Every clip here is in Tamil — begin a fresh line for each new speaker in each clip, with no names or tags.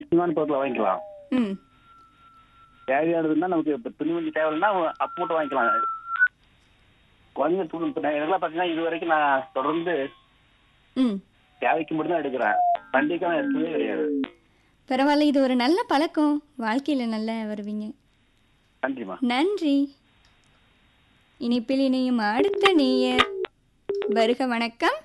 முக்கியமான பொருட்களை வாங்கிக்கலாம்
ம்
தேவையானதுன்னா நமக்கு இப்போ துணிமணி தேவைன்னா அப்போ மட்டும் வாங்கிக்கலாம் குழந்தைங்க துணி இப்போ நான் இதெல்லாம் பார்த்தீங்கன்னா இது வரைக்கும் நான் தொடர்ந்து
ம்
தேவைக்கு மட்டும் தான் எடுக்கிறேன் பண்டிகை நான் எடுத்ததே கிடையாது
பரவாயில்ல இது ஒரு நல்ல பழக்கம் வாழ்க்கையில் நல்லா வருவீங்க
நன்றிம்மா
நன்றி இனிப்பில் இணையும் அடுத்த நேயர் வருக வணக்கம்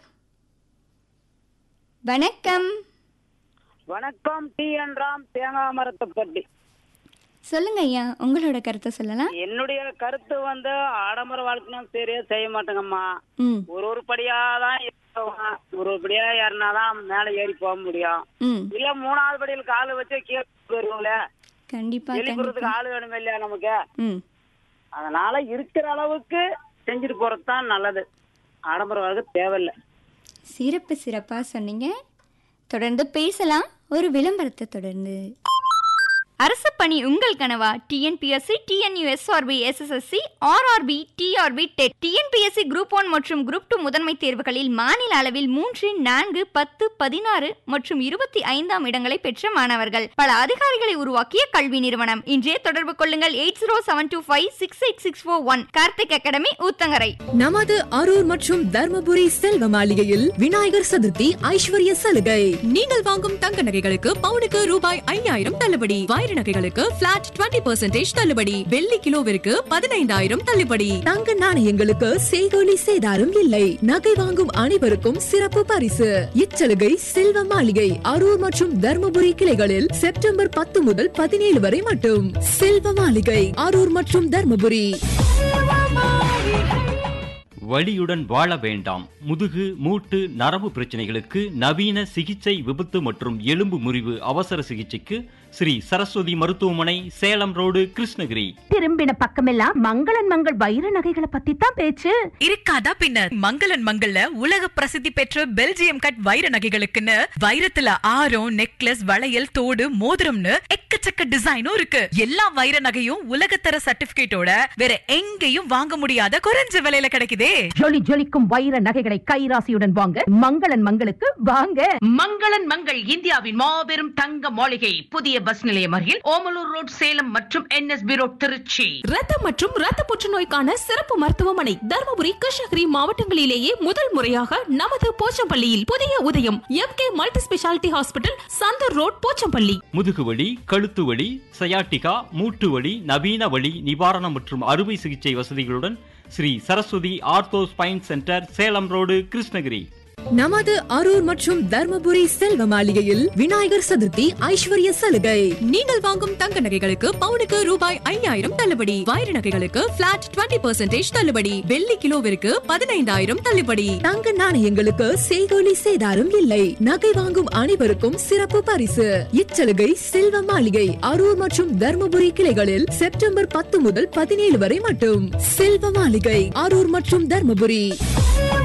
வணக்கம்
வணக்கம் டி என் ராம் தேங்காய் மரத்தைப்பட்டி
சொல்லுங்க ஐயா உங்களோட கருத்தை சொல்லலாம்
என்னுடைய கருத்து வந்து ஆடம்பர வாழ்க்கையும் சரியா செய்ய மாட்டேங்கம்மா
ம்
ஒரு ஒரு படியா தான் ஏறுவேன். ஒரு ஒரு படியா ஏறினாதான் மேல ஏறி போக முடியும்
ம்
இல்ல மூணாவது படியில் காலு வச்சு கீழே போயிருவோம்ல
கண்டிப்பா
வெளிப்புறத்துக்கு
கண்டிப்பா
ஆளு வேணுமே இல்லையா நமக்கு
ம்
அதனால இருக்கிற அளவுக்கு செஞ்சுட்டு போறது தான் நல்லது ஆடம்பர வாழ்க்கை தேவையில்லை
சிறப்பு சிறப்பா சொன்னீங்க தொடர்ந்து பேசலாம் ஒரு விளம்பரத்தை தொடர்ந்து அரசு பணி உங்கள் கனவா TNPSC TNUSRB SSSC RRB TRB TET TNPSC group one மற்றும் குரூப் டூ முதன்மை தேர்வுகளில் மாநில அளவில் மூன்று நான்கு பத்து பதினாறு மற்றும் இருபத்தி ஐந்தாம் இடங்களை பெற்ற மாணவர்கள் பல அதிகாரிகளை உருவாக்கிய கல்வி நிறுவனம் இன்றே தொடர்பு கொள்ளுங்கள் eight zero seven two five six eight six four one Karthik academy Uthangarai
நமது அரூர் மற்றும் தர்மபுரி செல்வ மாளிகையில் விநாயகர் சதுர்த்தி ஐஸ்வர்ய சலுகை நீங்கள் வாங்கும் தங்க நகைகளுக்கு பவுனுக்கு ரூபாய் ஐயாயிரம் தள்ளுபடி வைர நகைகளுக்கு பிளாட் 20% தள்ளுபடி வெள்ளி கிலோவிற்கு பதினைந்தாயிரம் தள்ளுபடி தங்க நாணயங்களுக்கு செய்கோலி சேதாரம் இல்லை நகை வாங்கும் அனைவருக்கும் சிறப்பு பரிசு இச்சலுகை செல்வ மாளிகை அரூர் மற்றும் தர்மபுரி கிளைகளில் செப்டம்பர் பத்து முதல் பதினேழு வரை மட்டும் செல்வ மாளிகை அரூர் மற்றும் தர்மபுரி
வலியுடன் வாழ வேண்டாம் முதுகு மூட்டு நரம்பு பிரச்சனைகளுக்கு நவீன சிகிச்சை விபத்து மற்றும் எலும்பு முறிவு அவசர சிகிச்சைக்கு ஸ்ரீ சரஸ்வதி மருத்துவமனை சேலம் ரோடு கிருஷ்ணகிரி
திரும்பின பக்கமெல்லாம் மங்களன் மங்கள் வைர நகைகளை பத்தி தான் பேச்சு
இருக்காதா பின்ன மங்களன் மங்கள்ல உலக பிரசித்தி பெற்ற பெல்ஜியம் கட் வைர நகைகளுக்குன்னு வைரத்துல ஆரம் நெக்லஸ் வளையல் தோடு மோதிரம்னு எக்கச்சக்க டிசைனும் இருக்கு எல்லா வைர நகையும் உலகத்தர சர்டிபிகேட்டோட வேற எங்கேயும் வாங்க முடியாத குறைஞ்ச விலையில கிடைக்குதே
ஜொலி ஜொலிக்கும் வைர நகைகளை கைராசியுடன் வாங்க மங்களன் மங்களுக்கு வாங்க
மங்களன் மங்கள் இந்தியாவின் மாபெரும் தங்க மாளிகை புதிய பஸ் நிலையம் அருகில் ஓமலூர் ரோட் சேலம் மற்றும் என்எஸ்பி ரோட் திருச்சி
ரத்த மற்றும் ரத்த புற்றுநோய்க்கான சிறப்பு மருத்துவமனை தருமபுரி கிருஷ்ணகிரி மாவட்டங்களிலேயே முதல் முறையாக நமது போச்சம்பள்ளியில் புதிய Udhayam M K multi speciality hospital Santhur road Pochampalli
முதுகுவலி கழுத்து வலி சயாட்டிகா மூட்டு வலி நவீன வலி நிவாரணம் மற்றும் அறுவை சிகிச்சை வசதிகளுடன் Sri Saraswathi ortho spine centre Salem road Krishnagiri
நமது அரூர் மற்றும் தர்மபுரி செல்வ மாளிகையில் விநாயகர் சதுர்த்தி ஐஸ்வர்ய சலுகை நீங்கள் வாங்கும் தங்க நகைகளுக்கு பவுனுக்கு ரூபாய் ஐயாயிரம் தள்ளுபடி வைர நகைகளுக்கு பிளாட் 20% தள்ளுபடி வெள்ளி கிலோவிற்கு பதினைந்தாயிரம் தள்ளுபடி தங்க நாணயங்களுக்கு செய்கோலி சேதாரம் இல்லை நகை வாங்கும் அனைவருக்கும் சிறப்பு பரிசு இச்சலுகை செல்வ மாளிகை அரூர் மற்றும் தர்மபுரி கிளைகளில் செப்டம்பர் பத்து முதல் பதினேழு வரை மட்டும் செல்வ மாளிகை அரூர் மற்றும் தர்மபுரி